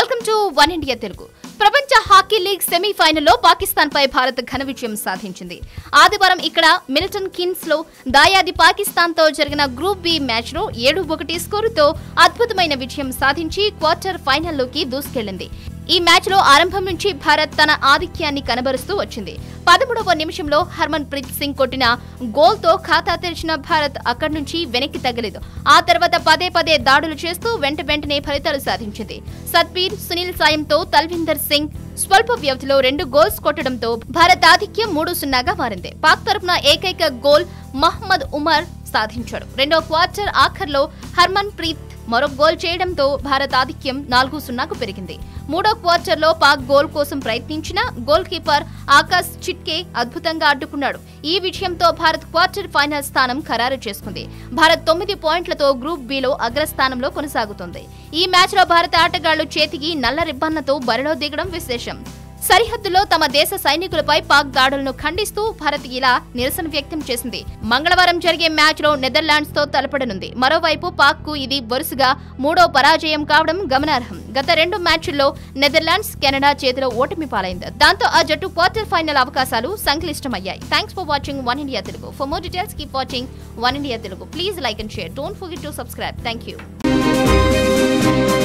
welcome to one India Telugu ప్రపంచ hockey league సెమీఫైనల్లో పాకిస్తాన్ పై భారత్ ఘన విజయం సాధించింది ఆదివారం ఇక్కడ మిలిటన్ కిన్స్ లో దాయాది పాకిస్తాన్ తో జరిగిన గ్రూప్ బి మ్యాచ్ లో ఏడు ఒకటి స్కోరుతో అద్భుతమైన విజయం సాధించి క్వార్టర్ ఫైనల్లోకి దూసుకెళ్లింది ఈ మ్యాచ్ లో ఆరంభం నుంచి భారత్ తన ఆధిక్యాన్ని కనబరుస్తూ వచ్చింది పదమూడవ నిమిషంలో హర్మన్ ప్రీత్ సింగ్ కొట్టిన గోల్ తో ఖాతా తెరిచిన భారత్ అక్కడి నుంచి వెనక్కి తగ్గలేదు ఆ తర్వాత పదే పదే దాడులు చేస్తూ వెంట వెంటనే ఫలితాలు సాధించింది సత్బీర్ సునీల్ సాయంతో తల్విందర్ సింగ్ స్వల్ప వ్యవధిలో రెండు గోల్స్ కొట్టడంతో భారత్ ఆధిక్యం మూడు సున్నాగా మారింది పాక్ తరపున ఏకైక గోల్ మహ్మద్ ఉమర్ సాధించాడు రెండో క్వార్టర్ ఆఖర్లో హర్మన్ ప్రీత్ మరో గోల్ చేయడంతో భారత్ ఆధిక్యం నాలుగు సున్నాకు పెరిగింది మూడో క్వార్టర్లో పాక్ గోల్ కోసం ప్రయత్నించిన గోల్ కీపర్ ఆకాశ్ చిట్కే అద్భుతంగా అడ్డుకున్నాడు ఈ విజయంతో భారత్ క్వార్టర్ ఫైనల్ స్థానం ఖరారు చేసుకుంది భారత్ తొమ్మిది పాయింట్లతో గ్రూప్ బిలో అగ్రస్థానంలో కొనసాగుతుంది ఈ మ్యాచ్లో భారత ఆటగాళ్లు చేతికి నల్ల రిబ్బన్లతో బరిలో దిగడం విశేషం సరిహద్దులో తమ దేశ సైనికులపై పాక్ దాడులను ఖండిస్తూ భారత్ ఇలా నిరసన వ్యక్తం చేసింది మంగళవారం జరిగే మ్యాచ్ లో నెదర్లాండ్స్ తో తలపడనుంది మరోవైపు పాక్ కు ఇది వరుసగా మూడో పరాజయం కావడం గమనార్హం గత రెండు మ్యాచ్ల్లో నెదర్లాండ్స్ కెనడా చేతిలో ఓటమి పాలైంది దాంతో ఆ జట్టు క్వార్టర్ ఫైనల్ అవకాశాలు సంక్లిష్టమయ్యాయి thanks for watching one India Telugu for more details keep watching one India Telugu please like and share don't forget to subscribe thank you